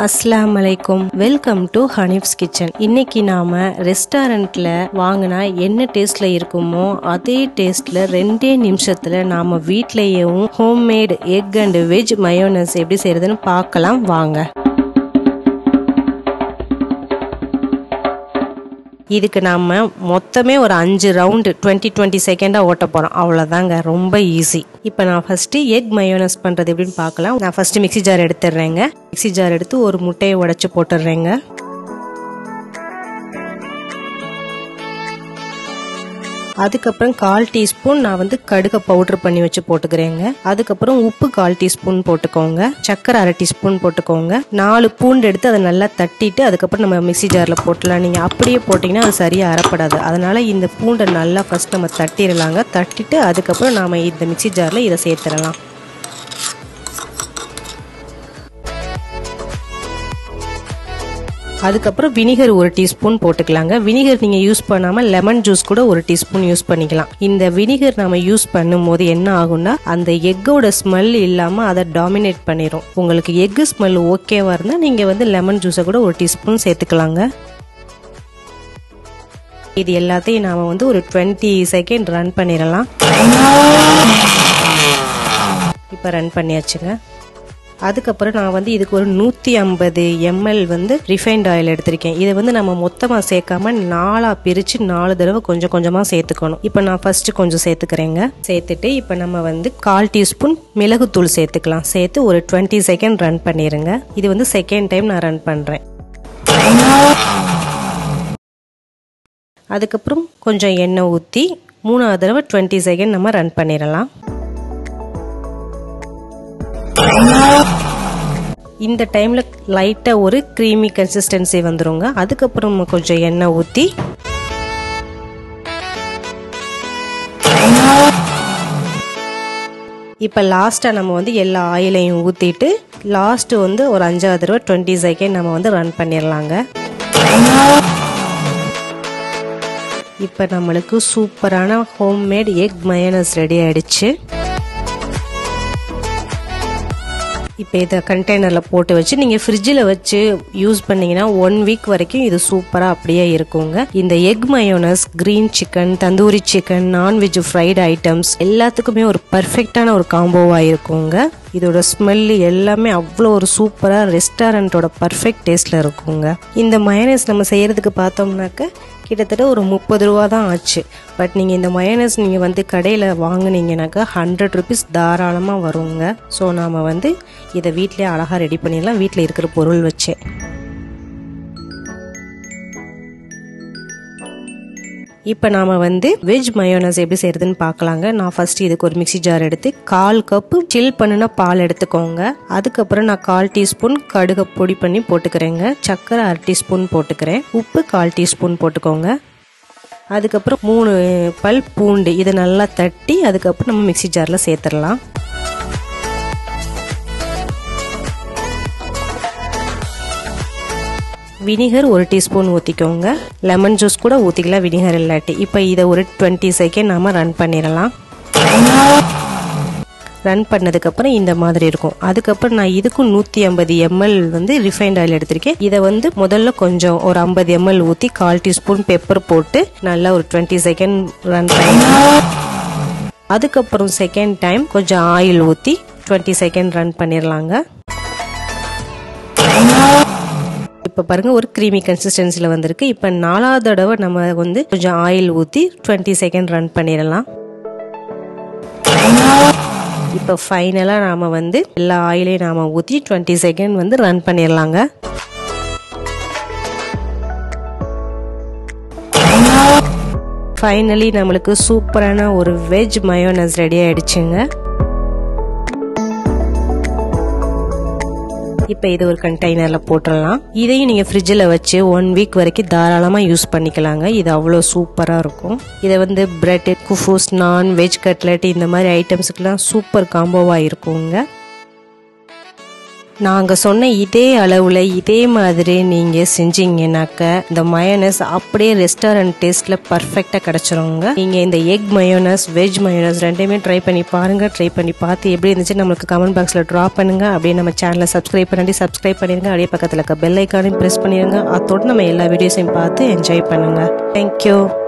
அஸ்ஸலாமு அலைக்கும் welcome to Hanif's kitchen இன்னைக்கு நாம ரெஸ்டாரண்ட்ல வாங்கினா என்ன டேஸ்ட்ல இருக்குமோ அதே டேஸ்ட்ல ரெண்டே நிமிஷத்துல நாம வீட்லயேவும் homemade egg and veg mayonnaise எப்படி செய்யறதுன்னு பார்க்கலாம் வாங்க இதுக்கு நாம மொத்தமே ஒரு அஞ்சு ரவுண்டு டுவெண்ட்டி டுவெண்ட்டி செகண்டாக ஓட்ட போகிறோம் அவ்வளோதாங்க ரொம்ப ஈஸி இப்போ நான் ஃபஸ்ட்டு எக் மயோனஸ் பண்ணுறது எப்படின்னு பார்க்கலாம் நான் ஃபஸ்ட்டு மிக்ஸி ஜார் எடுத்துடுறேங்க மிக்ஸி ஜார் எடுத்து ஒரு முட்டையை உடைச்சு போட்டுடுறேங்க அதுக்கப்புறம் கால் டீஸ்பூன் நான் வந்து கடுக பவுடர் பண்ணி வச்சு போட்டுக்கிறேங்க அதுக்கப்புறம் உப்பு கால் டீஸ்பூன் போட்டுக்கோங்க சக்கரை அரை டீஸ்பூன் போட்டுக்கோங்க நாலு பூண்டு எடுத்து அதை நல்லா தட்டிட்டு அதுக்கப்புறம் நம்ம மிக்ஸி ஜாரில் போட்டலாம் நீங்கள் அப்படியே போட்டிங்கன்னா அது சரியாக அறப்படாது அதனால இந்த பூண்டை நல்லா ஃபர்ஸ்ட் நம்ம தட்டிடலாங்க தட்டிட்டு அதுக்கப்புறம் நாம் இந்த மிக்ஸி ஜாரில் இதை சேர்த்துடலாம் அதுக்கப்புறம் வினிகர் ஒரு டீஸ்பூன் போட்டுக்கலாங்க வினிகர் நீங்கள் யூஸ் பண்ணாமல் லெமன் ஜூஸ் கூட ஒரு டீஸ்பூன் யூஸ் பண்ணிக்கலாம் இந்த வினிகர் நம்ம யூஸ் பண்ணும்போது என்ன ஆகும்னா அந்த எக்கோட ஸ்மெல் இல்லாமல் அதை டாமினேட் பண்ணிடும் உங்களுக்கு எக்கு ஸ்மெல் ஓகேவா இருந்தால் நீங்கள் வந்து லெமன் ஜூஸை கூட ஒரு டீஸ்பூன் சேர்த்துக்கலாங்க இது எல்லாத்தையும் நாம வந்து ஒரு டுவெண்ட்டி செகண்ட் ரன் பண்ணிடலாம் இப்போ ரன் பண்ணியாச்சுங்க அதுக்கப்புறம் நான் வந்து இதுக்கு ஒரு நூற்றி ஐம்பது எம்எல் வந்து ரிஃபைண்ட் ஆயில் எடுத்திருக்கேன் இதை வந்து நம்ம மொத்தமாக சேர்க்காம நாலாக பிரித்து நாலு தடவை கொஞ்சம் கொஞ்சமாக சேர்த்துக்கணும் இப்போ நான் ஃபஸ்ட்டு கொஞ்சம் சேர்த்துக்கிறேங்க சேர்த்துட்டு இப்போ நம்ம வந்து கால் டீஸ்பூன் மிளகுத்தூள் சேர்த்துக்கலாம் சேர்த்து ஒரு டுவெண்ட்டி செகண்ட் ரன் பண்ணிடுங்க இது வந்து செகண்ட் டைம் நான் ரன் பண்ணுறேன் அதுக்கப்புறம் கொஞ்சம் எண்ணெய் ஊற்றி மூணாவது தடவை டுவெண்ட்டி செகண்ட் நம்ம ரன் பண்ணிடலாம் இந்த டைமில் லைட்டாக ஒரு க்ரீமி கன்சிஸ்டன்சி வந்துருங்க அதுக்கப்புறம் கொஞ்சம் எண்ணெய் ஊற்றி இப்போ லாஸ்ட்டாக நம்ம வந்து எல்லா ஆயிலையும் ஊற்றிட்டு லாஸ்ட்டு வந்து ஒரு அஞ்சாவது தடவை டுவெண்ட்டி செகண்ட் நம்ம வந்து ரன் பண்ணிடலாங்க இப்போ நம்மளுக்கு சூப்பரான ஹோம்மேட் எக் மயனஸ் ரெடி ஆயிடுச்சு இப்போ இதை கண்டெய்னரில் போட்டு வச்சு நீங்கள் ஃப்ரிட்ஜில் வச்சு யூஸ் பண்ணீங்கன்னா ஒன் வீக் வரைக்கும் இது சூப்பராக அப்படியே இருக்குங்க இந்த egg mayonnaise green chicken tandoori chicken nonveg fried items எல்லாத்துக்குமே ஒரு பர்ஃபெக்டான ஒரு காம்போவாக இருக்குங்க இதோட ஸ்மெல்லு எல்லாமே அவ்வளோ ஒரு சூப்பராக ரெஸ்டாரண்ட்டோட பர்ஃபெக்ட் டேஸ்ட்டில் இருக்குங்க இந்த மயனஸ் நம்ம செய்கிறதுக்கு பார்த்தோம்னாக்க கிட்டத்தட்ட ஒரு முப்பது ரூபா தான் ஆச்சு பட் நீங்கள் இந்த மயனஸ் நீங்கள் வந்து கடையில் வாங்கினீங்கனாக்கா ஹண்ட்ரட் ருபீஸ் தாராளமாக வருங்க ஸோ நாம் வந்து இதை வீட்டிலே அழகாக ரெடி பண்ணிடலாம் வீட்டில் இருக்கிற பொருள் வச்சே இப்போ நாம் வந்து வெஜ் மயோனஸ் எப்படி செய்யறதுன்னு பார்க்கலாங்க நான் ஃபர்ஸ்ட் இதுக்கு ஒரு மிக்சி ஜார் எடுத்து கால் கப்பு சில் பண்ணின பால் எடுத்துக்கோங்க அதுக்கப்புறம் நான் கால் டீஸ்பூன் கடுகை பொடி பண்ணி போட்டுக்கிறேங்க சர்க்கரை அரை டீஸ்பூன் போட்டுக்கிறேன் உப்பு கால் டீஸ்பூன் போட்டுக்கோங்க அதுக்கப்புறம் மூணு பல் பூண்டு இதை நல்லா தட்டி அதுக்கப்புறம் நம்ம மிக்சி ஜாரில் சேர்த்துடலாம் வினிகர் ஒரு டீஸ்பூன் ஊற்றிக்கோங்க லெமன் ஜூஸ் கூட ஊற்றிக்கலாம் வினிகர் இல்லாட்டி இப்போ இதை ஒரு டுவெண்ட்டி செகண்ட் நாம் ரன் பண்ணிடலாம் ரன் பண்ணதுக்கப்புறம் இந்த மாதிரி இருக்கும் அதுக்கப்புறம் நான் இதுக்கும் நூற்றி ஐம்பது எம்எல் வந்து ரிஃபைண்ட் ஆயில் எடுத்திருக்கேன் இதை வந்து முதல்ல கொஞ்சம் ஒரு ஐம்பது எம்எல் ஊற்றி கால் டீஸ்பூன் பெப்பர் போட்டு நல்லா ஒரு டுவெண்ட்டி செகண்ட் ரன் பண்ணி அதுக்கப்புறம் செகண்ட் டைம் கொஞ்சம் ஆயில் ஊற்றி டுவெண்ட்டி செகண்ட் ரன் பண்ணிடலாங்க இப்போ பாருங்க ஒரு க்ரீமி கன்சிஸ்டன்சியில் வந்திருக்கு இப்போ நாலாவது தடவை நம்ம வந்து கொஞ்சம் ஆயில் ஊற்றி டுவெண்ட்டி செகண்ட் ரன் பண்ணிடலாம் இப்போ ஃபைனலாக நாம் வந்து எல்லா ஆயிலையும் நாம் ஊற்றி டுவெண்ட்டி செகண்ட் வந்து ரன் பண்ணிடலாங்க ஃபைனலி நம்மளுக்கு சூப்பரான ஒரு வெஜ் மயோனஸ் ரெடி ஆயிடுச்சுங்க இப்போ இது ஒரு கண்டெய்னரில் போட்டுடலாம் இதையும் நீங்கள் ஃப்ரிட்ஜில் வச்சு ஒன் வீக் வரைக்கும் தாராளமாக யூஸ் பண்ணிக்கலாங்க இது அவ்வளோ சூப்பராக இருக்கும் இதை வந்து பிரெட் குஃபூஸ் நான் வெஜ் கட்லெட் இந்த மாதிரி ஐட்டம்ஸுக்கெல்லாம் சூப்பர் காம்போவாக இருக்குங்க நாங்கள் சொன்ன இதே அளவில் இதே மாதிரி நீங்கள் செஞ்சீங்கன்னாக்க இந்த மயோனஸ் அப்படியே ரெஸ்டாரண்ட் டேஸ்ட்டில் பர்ஃபெக்டாக கிடச்சிருங்க நீங்கள் இந்த எக் மயோனஸ் வெஜ் மயோனஸ் ரெண்டையுமே ட்ரை பண்ணி பாருங்கள் ட்ரை பண்ணி பார்த்து எப்படி இருந்துச்சு நம்மளுக்கு கமெண்ட் பாக்ஸில் ட்ராப் பண்ணுங்க அப்படியே நம்ம சேனலை சப்ஸ்கிரைப் பண்ணி சப்ஸ்கிரைப் பண்ணிருங்க அப்படியே பக்கத்தில் இருக்க பெல் ஐக்கானையும் ப்ரெஸ் பண்ணிடுங்க அதோடு நம்ம எல்லா வீடியோஸையும் பார்த்து என்ஜாய் பண்ணுங்கள் தேங்க்யூ